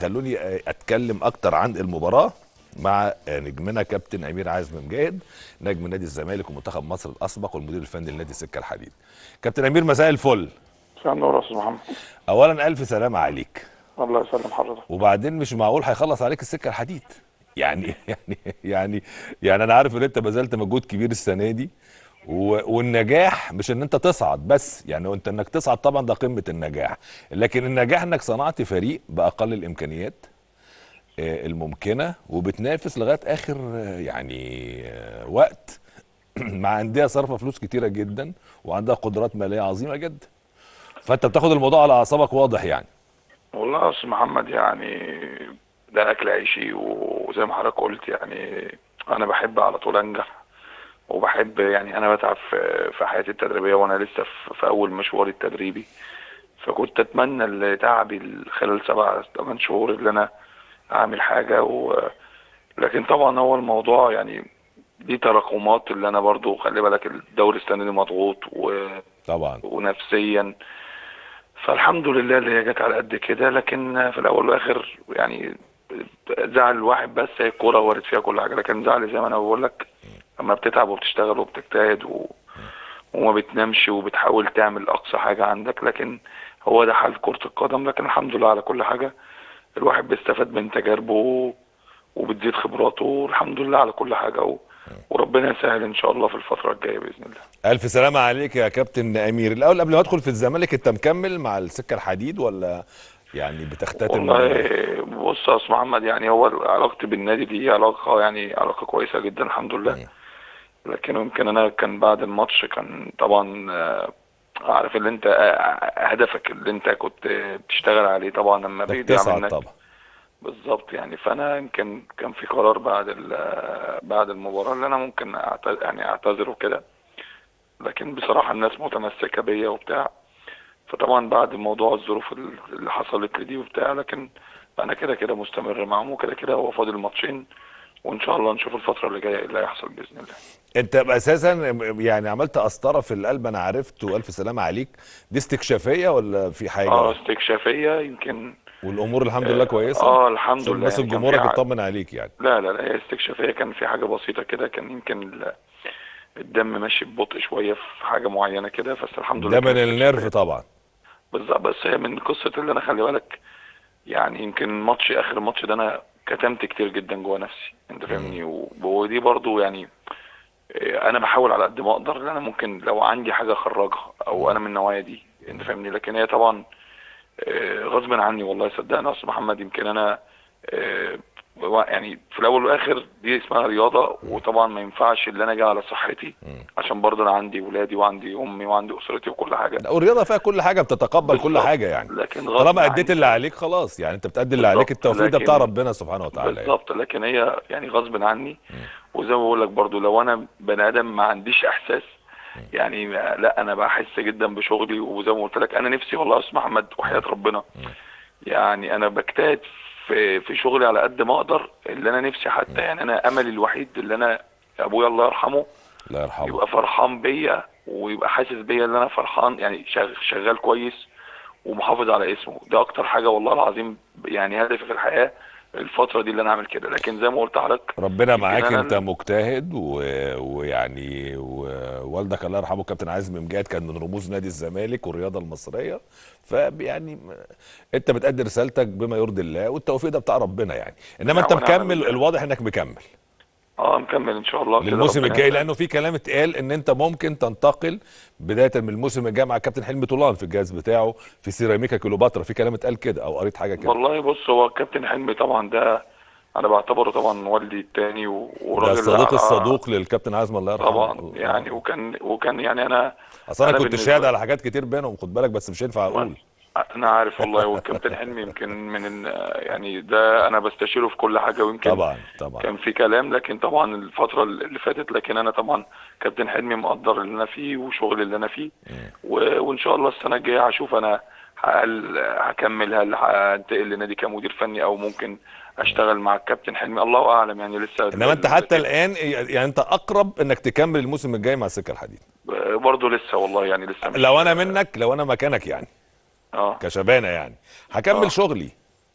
خلوني اتكلم اكتر عن المباراه مع نجمنا كابتن امير عازم مجاهد نجم نادي الزمالك ومنتخب مصر الاسبق والمدير الفني لنادي السكه الحديد كابتن امير مساء الفل مساء النور يا استاذ محمد اولا الف سلامه عليك الله يسلم حضرتك وبعدين مش معقول هيخلص عليك السكه الحديد يعني يعني يعني يعني انا عارف ان انت بذلت مجهود كبير السنه دي و- والنجاح مش ان انت تصعد بس يعني وانت انك تصعد طبعا ده قمه النجاح لكن النجاح انك صنعت فريق باقل الامكانيات آه، الممكنه وبتنافس لغايه اخر آه، يعني آه، وقت مع انديه صارفه فلوس كتيره جدا وعندها قدرات ماليه عظيمه جدا فانت بتاخد الموضوع على اعصابك واضح يعني والله يا استاذ محمد يعني ده اكل عيشي وزي ما حضرتك قلت يعني انا بحب على طول انجح وبحب يعني انا بتعب في في حياتي التدريبيه وانا لسه في, في اول مشواري التدريبي فكنت اتمنى اللي تعبي خلال سبع ثمان شهور اللي انا اعمل حاجه و لكن طبعا هو الموضوع يعني دي تراكمات اللي انا برضو خلي بالك الدوري السنه دي مضغوط و طبعا ونفسيا فالحمد لله اللي هي جت على قد كده لكن في الاول والاخر يعني زعل الواحد بس هي الكوره وارد فيها كل حاجه لكن زعل زي ما انا بقول لك اما بتتعب وبتشتغل وبتجتهد و... وما بتنامش وبتحاول تعمل اقصى حاجه عندك لكن هو ده حال كره القدم لكن الحمد لله على كل حاجه الواحد بيستفاد من تجاربه وبتزيد خبراته والحمد لله على كل حاجه و... وربنا يسهل ان شاء الله في الفتره الجايه باذن الله الف سلامه عليك يا كابتن امير الاول قبل ما ادخل في الزمالك انت مكمل مع السكه الحديد ولا يعني بتختتم والله بص يا استاذ محمد يعني هو علاقتي بالنادي دي علاقه يعني علاقه كويسه جدا الحمد لله لكن يمكن انا كان بعد الماتش كان طبعا آه، عارف اللي انت آه، هدفك اللي انت كنت بتشتغل عليه طبعا لما انك بيضيع تصعد منك طبعا بالظبط يعني فانا يمكن كان في قرار بعد ال- بعد المباراه اللي انا ممكن أعت- يعني اعتذر وكده لكن بصراحه الناس متمسكه بيا وبتاع فطبعا بعد موضوع الظروف اللي حصلت لي دي وبتاع لكن انا كده كده مستمر معاهم وكده كده هو فاضل ماتشين وان شاء الله نشوف الفتره اللي جايه ايه اللي هيحصل باذن الله انت اساسا يعني عملت قسطره في القلب انا عرفت والف سلامه عليك دي استكشافيه ولا في حاجه اه استكشافيه يمكن والامور الحمد لله كويسه اه الحمد عشان لله بس يعني كان جمهورك في ع- يطمن عليك يعني لا لا لا هي استكشافية كان في حاجة بسيطة كده كان يمكن ال- الدم ماشي ببطء شوية في حاجة معينة كده بس الحمد لله ده من كانت النيرف استكشافية. طبعا بالظبط بس هي من قصة اللي أنا خلي بالك يعني يمكن ماتش آخر ماتش ده أنا كتمت كتير جدا جوه نفسي أنت فاهمني و- ودي برضو يعني إيه، أنا بحاول على قد ما أقدر إن أنا ممكن لو عندي حاجة أخرجها أو أنا من النوعية دي أنت فاهمني لكن هي طبعا آه، غصب عني والله صدقني يا استاذ محمد يمكن انا آه، يعني في الاول والاخر دي اسمها رياضه وطبعا ما ينفعش اللي انا اجي على صحتي عشان برضه انا عندي ولادي وعندي امي وعندي اسرتي وكل حاجه لا، والرياضه فيها كل حاجه بتتقبل كل بالظبط. حاجه يعني لكن غصب طالما عني. اديت اللي عليك خلاص يعني انت بتأدي اللي عليك بالظبط، التوفيق ده بتاع لكن- ربنا سبحانه وتعالى يعني. بالظبط لكن هي يعني غصب عني وزي ما بقول لك برضه لو انا بني ادم ما عنديش احساس يعني لا انا بحس جدا بشغلي وزي ما قلت لك انا نفسي والله يا استاذ محمد وحياه ربنا يعني انا بجتهد في في شغلي على قد ما اقدر اللي انا نفسي حتى يعني انا املي الوحيد اللي انا ابويا الله يرحمه الله يرحمه يبقى فرحان بيا ويبقى حاسس بيا ان انا فرحان يعني شغ- شغال كويس ومحافظ على اسمه ده اكتر حاجه والله العظيم يعني هدفي في الحياه الفتره دي اللي انا اعمل كده لكن زي ما قلت لحضرتك ربنا يمكن معاك أنا انت ال- مجتهد و... ويعني ووالدك الله يرحمه كابتن عازم مجاهد كان من رموز نادي الزمالك والرياضه المصريه فيعني انت بتأدي رسالتك بما يرضي الله والتوفيق ده بتاع ربنا يعني انما نعم انت ونعم مكمل بالله. الواضح انك مكمل اه مكمل ان شاء الله كده للموسم ربنا الجاي يسهل. لانه في كلام اتقال ان انت ممكن تنتقل بدايه من الموسم الجاي مع كابتن حلمي طولان في الجهاز بتاعه في سيراميكا كليوباترا في كلام اتقال كده او قريت حاجه كده والله بص هو الكابتن حلمي طبعا ده انا بعتبره طبعا والدي التاني و- ده وراجل الصديق على- الصدوق للكابتن عازم الله يرحمه طبعا يعني وكان وكان يعني انا اصل انا أنا كنت بالنسبة- شاهد على حاجات كتير بينهم خد بالك بس مش هينفع اقول انا عارف والله والكابتن حلمي يمكن من ال- يعني ده انا بستشيره في كل حاجه ويمكن طبعا طبعا كان في كلام لكن طبعا الفتره اللي فاتت لكن انا طبعا كابتن حلمي مقدر اللي انا فيه وشغل اللي انا فيه و- وان شاء الله السنه الجايه هشوف انا هل هكمل هل هنتقل لنادي كمدير فني او ممكن اشتغل مع الكابتن حلمي الله اعلم يعني لسه انما انت حتى الان يعني انت اقرب انك تكمل الموسم الجاي مع السكه الحديد برضه لسه والله يعني لسه مش- لو انا منك لو انا مكانك يعني اه كشبانه يعني هكمل آه. شغلي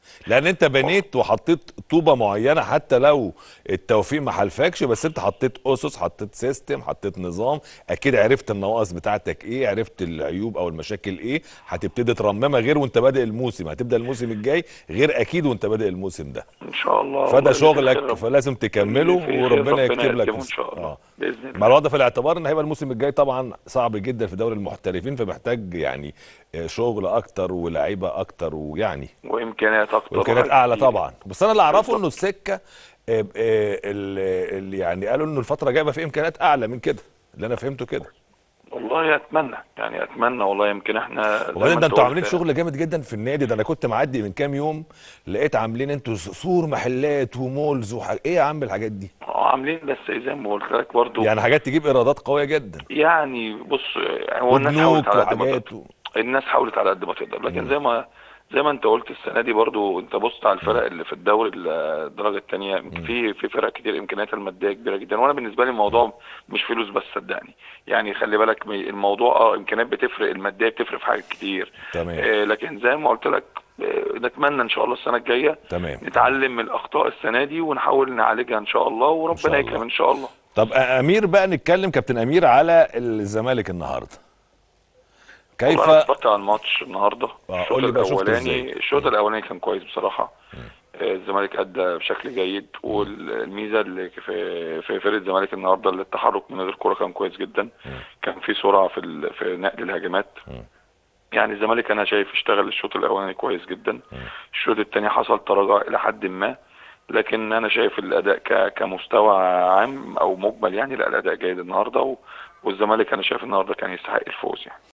لان انت بنيت وحطيت طوبه معينه حتى لو التوفيق ما حلفكش بس انت حطيت اسس حطيت سيستم حطيت نظام اكيد عرفت النواقص بتاعتك ايه عرفت العيوب او المشاكل ايه هتبتدي ترممها غير وانت بادئ الموسم هتبدا الموسم الجاي غير اكيد وانت بادئ الموسم ده ان شاء الله فده والله اللي في خير شغلك رب- فلازم تكمله اللي في خير وربنا يكتب لك يكتبه ان شاء الله اه باذن الله مع الوضع في الاعتبار ان هيبقى الموسم الجاي طبعا صعب جدا في دوري المحترفين فمحتاج يعني آه، شغل اكتر ولاعيبه اكتر ويعني وامكانيات اكتر وامكانيات وحاجات اعلى كتير. طبعا بس انا اللي اعرفه بالظبط. انه السكه آه، آه، ال- ال- يعني قالوا انه الفتره الجايه بقى في امكانيات اعلى من كده اللي انا فهمته كده والله اتمنى يعني اتمنى والله يمكن احنا زي ما وبعدين انت ده انتوا قلت عاملين شغل جامد جدا في النادي ده انا كنت معدي من كام يوم لقيت عاملين انتوا سور محلات ومولز وحاجات ايه يا عم الحاجات دي اه عاملين بس زي ما قلت لك برضو يعني حاجات تجيب ايرادات قويه جدا يعني بص هو الناس حاولت وبنوك على قد ما وحاجات تقدر و... الناس حاولت على قد ما تقدر لكن مم. زي ما زي ما انت قلت السنه دي برضو انت بصت على الفرق اللي في الدوري الدرجه الثانيه في في فرق كتير امكانياتها الماديه كبيره جدا وانا بالنسبه لي الموضوع مش فلوس بس صدقني يعني خلي بالك من الموضوع اه امكانيات بتفرق الماديه بتفرق في حاجات كتير تمام آه لكن زي ما قلت لك آه نتمنى ان شاء الله السنه الجايه تمام نتعلم من الاخطاء السنه دي ونحاول نعالجها ان شاء الله شاء وربنا الله. يكرم ان شاء الله طب امير بقى نتكلم كابتن امير على الزمالك النهارده كيف والله انا اتفرجت على الماتش النهارده آه، الشوط قول لي بقى شفته الاولاني إزاي؟ الشوط الاولاني كان كويس بصراحه آه، الزمالك ادى بشكل جيد والميزه اللي في في فرقه الزمالك النهارده اللي التحرك من غير كوره كان كويس جدا كان في سرعه في ال- في نقل الهجمات مم. يعني الزمالك انا شايف اشتغل الشوط الاولاني كويس جدا الشوط الثاني حصل تراجع الى حد ما لكن انا شايف الاداء ك- كمستوى عام او مجمل يعني لا الاداء جيد النهارده و- والزمالك انا شايف النهارده كان يستحق الفوز يعني